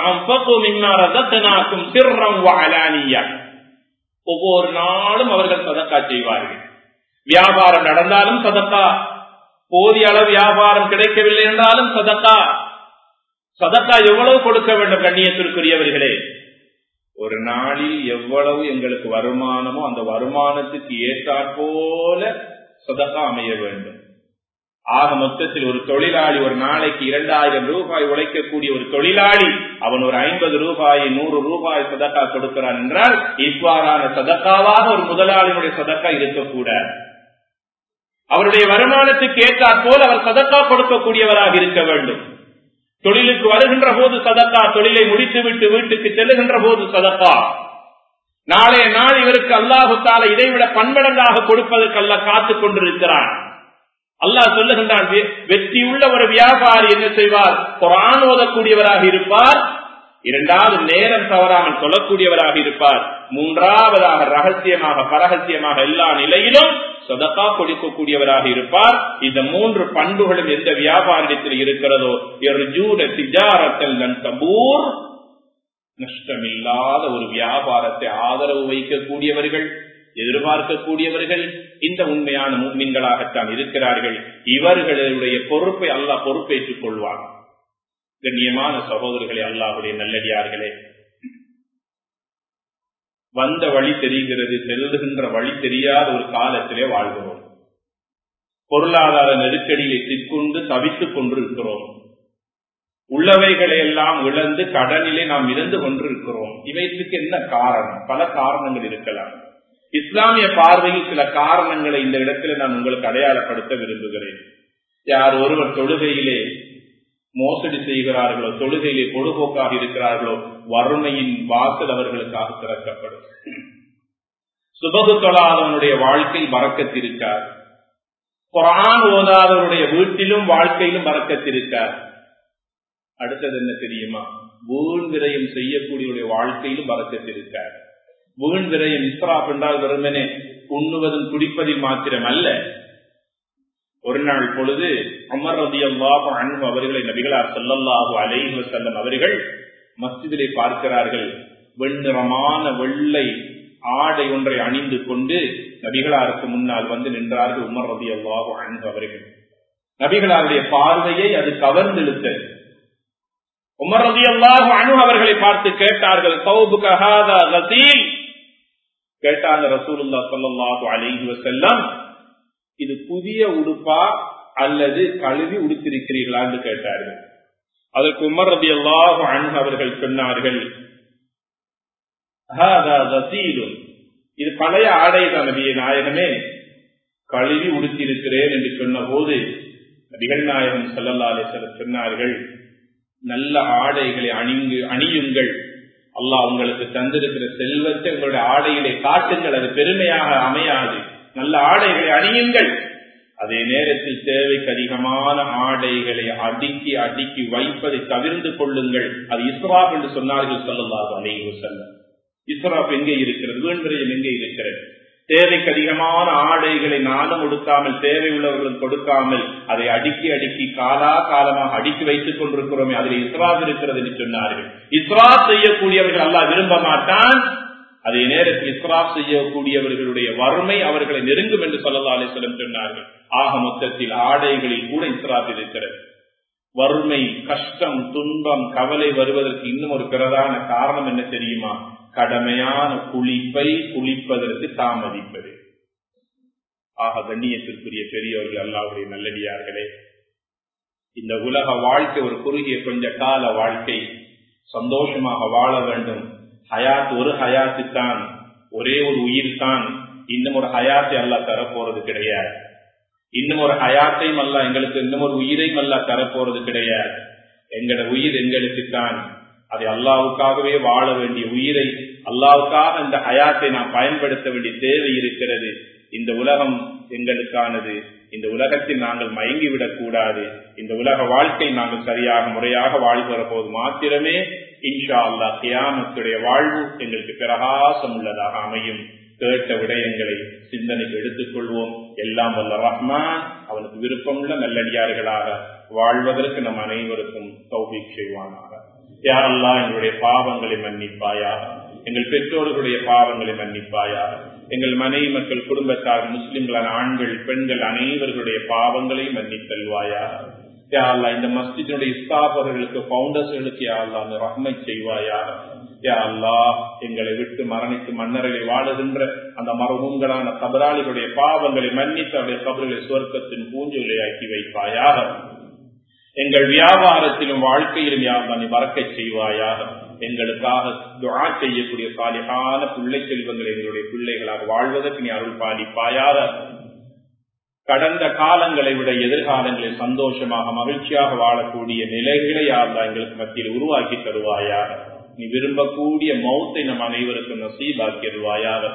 ஒவ்வொரு நாளும் அவர்கள் சதக்கா செய்வார்கள் வியாபாரம் நடந்தாலும் சதக்கா போதிய அளவு வியாபாரம் கிடைக்கவில்லை என்றாலும் சதக்கா சதக்கா எவ்வளவு கொடுக்க வேண்டும் கண்ணியத்திற்குரியவர்களே ஒரு நாளில் எவ்வளவு எங்களுக்கு வருமானமோ அந்த வருமானத்துக்கு ஏற்றாற்போல சதக்கா அமைய வேண்டும் ஆக மொத்தத்தில் ஒரு தொழிலாளி ஒரு நாளைக்கு இரண்டாயிரம் ரூபாய் உழைக்கக்கூடிய ஒரு தொழிலாளி அவன் ஒரு ஐம்பது ரூபாய் நூறு ரூபாய் சதக்கா கொடுக்கிறான் என்றால் இவ்வாறான சதக்காவாக ஒரு முதலாளியுடைய சதக்கா இருக்கக்கூடாது அவருடைய வருமானத்துக்கு ஏற்றாற் போல் அவர் சதக்கா கொடுக்கக்கூடியவராக இருக்க வேண்டும் தொழிலுக்கு வருகின்ற போது சதக்கா தொழிலை முடித்துவிட்டு வீட்டுக்கு செல்லுகின்ற போது சதக்கா நாளைய நாள் இவருக்கு அல்லாஹுத்தால இதைவிட பன்மடங்காக கொடுப்பதற்கு அல்ல காத்துக் கொண்டிருக்கிறான் அல்லாஹ் சொல்லுகின்றான் வெற்றியுள்ள ஒரு வியாபாரி என்ன செய்வார் குரான் ஓதக்கூடியவராக இருப்பார் இரண்டாவது நேரம் தவறாமல் சொல்லக்கூடியவராக இருப்பார் மூன்றாவதாக ரகசியமாக பரகசியமாக எல்லா நிலையிலும் சதக்கா கொடுக்கக்கூடியவராக இருப்பார் இந்த மூன்று பண்புகளும் எந்த வியாபாரத்தில் இருக்கிறதோ தபூர் நஷ்டமில்லாத ஒரு வியாபாரத்தை ஆதரவு வைக்கக்கூடியவர்கள் எதிர்பார்க்கக்கூடியவர்கள் இந்த உண்மையான மீன்களாகத்தான் இருக்கிறார்கள் இவர்களுடைய பொறுப்பை அல்லாஹ் பொறுப்பேற்றுக் கொள்வார் கண்ணியமான சகோதரர்களே அல்லாஹுடைய நல்லடியார்களே வந்த வழி தெரிகிறது செல்லுகின்ற வழி தெரியாத ஒரு காலத்திலே வாழ்கிறோம் பொருளாதார நெருக்கடியை சிற்கொண்டு தவித்துக் கொண்டிருக்கிறோம் உள்ளவைகளை எல்லாம் இழந்து கடனிலே நாம் இழந்து கொண்டிருக்கிறோம் இவைக்கு என்ன காரணம் பல காரணங்கள் இருக்கலாம் இஸ்லாமிய பார்வையில் சில காரணங்களை இந்த இடத்துல நான் உங்களுக்கு அடையாளப்படுத்த விரும்புகிறேன் யார் ஒருவர் தொழுகையிலே மோசடி செய்கிறார்களோ தொழுகையிலே பொழுபோக்காக இருக்கிறார்களோ வறுமையின் வாசல் அவர்களுக்காக திறக்கப்படும் சுபகு தொழாதவனுடைய வாழ்க்கை வரக்கத்திருக்கார் குரான் ஓதாதவருடைய வீட்டிலும் வாழ்க்கையிலும் வரக்கத்திருக்கார் அடுத்தது என்ன தெரியுமா வீண் விரயம் செய்யக்கூடியவருடைய வாழ்க்கையிலும் வரக்கத்திருக்கார் வீண் விரயம் இஸ்ராப் என்றால் வெறுமனே உண்ணுவதும் குடிப்பதில் மாத்திரம் அல்ல ஒரு நாள் பொழுது அமர் ரதி அல்லாஹு அன்பு அவர்களை நபிகளார் சொல்லல்லாஹு அலைஹு செல்லம் அவர்கள் மஸ்ஜிதிலே பார்க்கிறார்கள் வெண்ணிறமான வெள்ளை ஆடை ஒன்றை அணிந்து கொண்டு நபிகளாருக்கு முன்னால் வந்து நின்றார்கள் உமர் ரதி அல்லாஹு அன்பு அவர்கள் நபிகளாருடைய பார்வையை அது கவர்ந்தெழுத்தது உமர் ரதி அல்லாஹு அனு அவர்களை பார்த்து கேட்டார்கள் கேட்டாங்க ரசூலுல்லா சொல்லல்லாஹு அலைஹி வசல்லம் இது புதிய உடுப்பா அல்லது கழுவி உடுத்திருக்கிறீர்களா என்று கேட்டார்கள் அதற்கு உமர் ரதி அல்லாஹு அன்பு அவர்கள் சொன்னார்கள் இது பழைய ஆடை தான் நபிய நாயகமே கழுவி உடுத்திருக்கிறேன் என்று சொன்ன போது நபிகள் நாயகம் சல்லல்லா அலிசல்லம் சொன்னார்கள் நல்ல ஆடைகளை அணிங்கு அணியுங்கள் அல்லாஹ் உங்களுக்கு தந்திருக்கிற செல்வத்தை உங்களுடைய ஆடையிலே காட்டுங்கள் அது பெருமையாக அமையாது நல்ல ஆடைகளை அணியுங்கள் அதே நேரத்தில் தேவைக்கு அதிகமான ஆடைகளை அடுக்கி அடுக்கி வைப்பதை தவிர்த்து கொள்ளுங்கள் அது இஸ்ராப் என்று சொன்னார்கள் சொல்லலாது அலைவு செல்ல இஸ்ராப் எங்கே இருக்கிறது வீண்விரயம் எங்கே இருக்கிறது தேவைக்கு அதிகமான ஆடைகளை நானும் கொடுக்காமல் தேவை உள்ளவர்களும் கொடுக்காமல் அதை அடுக்கி அடுக்கி காலா காலமாக அடுக்கி வைத்துக் கொண்டிருக்கிறோமே அதில் இஸ்ராப் இருக்கிறது என்று சொன்னார்கள் இஸ்ராப் செய்யக்கூடியவர்கள் அல்லா விரும்ப மாட்டான் அதே நேரத்தில் இஸ்ராப் செய்யக்கூடியவர்களுடைய வறுமை அவர்களை நெருங்கும் என்று சொல்லலா அலிஸ்லம் சொன்னார்கள் ஆக மொத்தத்தில் ஆடைகளில் கூட இஸ்ராப் இருக்கிறது வறுமை கஷ்டம் துன்பம் கவலை வருவதற்கு இன்னும் ஒரு பிரதான காரணம் என்ன தெரியுமா கடமையான குளிப்பை குளிப்பதற்கு தாமதிப்பது ஆக கண்ணியத்திற்குரிய பெரியவர்கள் அல்லாவுடைய நல்லடியார்களே இந்த உலக வாழ்க்கை ஒரு குறுகிய கொஞ்ச கால வாழ்க்கை சந்தோஷமாக வாழ வேண்டும் ஹயாத் ஒரு ஹயாத்து தான் ஒரே ஒரு உயிர் தான் இன்னும் ஒரு ஹயாத்தை அல்ல தரப்போறது கிடையாது இன்னும் ஒரு ஹயாத்தையும் அல்ல எங்களுக்கு இன்னும் ஒரு உயிரையும் அல்ல தரப்போறது கிடையாது எங்களோட உயிர் எங்களுக்கு தான் அதை அல்லாவுக்காகவே வாழ வேண்டிய உயிரை அல்லாவுக்காக இந்த ஹயாத்தை நாம் பயன்படுத்த வேண்டிய தேவை இருக்கிறது இந்த உலகம் எங்களுக்கானது இந்த உலகத்தில் நாங்கள் மயங்கிவிடக் கூடாது இந்த உலக வாழ்க்கை நாங்கள் சரியாக முறையாக வாழ்கிற போது மாத்திரமே இன்ஷா அல்லா கியாமத்துடைய வாழ்வு எங்களுக்கு பிரகாசம் உள்ளதாக அமையும் கேட்ட விடயங்களை சிந்தனைக்கு எடுத்துக் கொள்வோம் எல்லாம் வல்ல ரஹ்மான் அவனுக்கு விருப்பமுள்ள நல்லடியார்களாக வாழ்வதற்கு நம் அனைவருக்கும் சௌபிக் செய்வானாக யாரெல்லாம் எங்களுடைய பாவங்களை மன்னிப்பாயாக எங்கள் பெற்றோர்களுடைய பாவங்களை மன்னிப்பாயாக எங்கள் மனைவி மக்கள் குடும்பத்தார் முஸ்லிம்களான ஆண்கள் பெண்கள் அனைவர்களுடைய பாவங்களை மன்னித்தல்வாயாக யாழ்லா இந்த மஸ்ஜிதினுடைய ஸ்தாபகர்களுக்கு பவுண்டர்ஸ்களுக்கு யாழ்லா அந்த ரஹ்மை செய்வாயாக யா அல்லா எங்களை விட்டு மரணித்து மன்னர்களை வாழுகின்ற அந்த மரபுங்களான கபராளிகளுடைய பாவங்களை மன்னித்து அவருடைய கபர்களை சுவர்க்கத்தின் பூஞ்சொலியாக்கி வைப்பாயாக எங்கள் வியாபாரத்திலும் வாழ்க்கையிலும் யாழ்லா நீ வரக்கை செய்வாயாக எங்களுக்காக துவா செய்யக்கூடிய சாலிகான பிள்ளை செல்வங்களை எங்களுடைய பிள்ளைகளாக வாழ்வதற்கு நீ அருள் பாலிப்பாயாக கடந்த காலங்களை விட எதிர்காலங்களில் சந்தோஷமாக மகிழ்ச்சியாக வாழக்கூடிய நிலைகளை யாழ்லா எங்களுக்கு மத்தியில் உருவாக்கி தருவாயாக நீ விரும்பக்கூடிய மௌத்தை நம் அனைவருக்கும் நசீபாக்கிடுவாயாக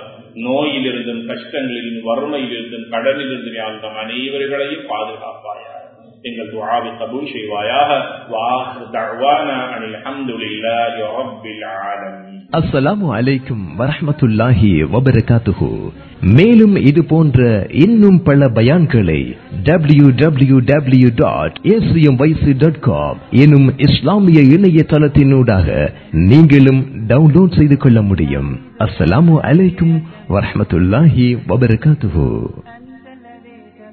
நோயிலிருந்தும் கஷ்டங்களிலும் வறுமையிலிருந்தும் கடனிலிருந்தும் யாழ் நம் அனைவர்களையும் பாதுகாப்பாயாக எங்கள் துஆவை கபூல் செய்வாயாக வாஹிரு தஅவானா அனில் ஹம்துலில்லாஹி ரப்பில் ஆலமீன் அஸ்ஸலாமு அலைக்கும் வரஹ்மத்துல்லாஹி வபரகாத்துஹு மேலும் இது போன்ற இன்னும் பல பயான்களை W W W dot dot com எனும் இஸ்லாமிய இணையதளத்தினூடாக நீங்களும் டவுன்லோட் செய்து கொள்ள முடியும் அஸ்ஸலாமு அலைக்கும் வரஹ்மத்துல்லாஹி வபரகாத்துஹு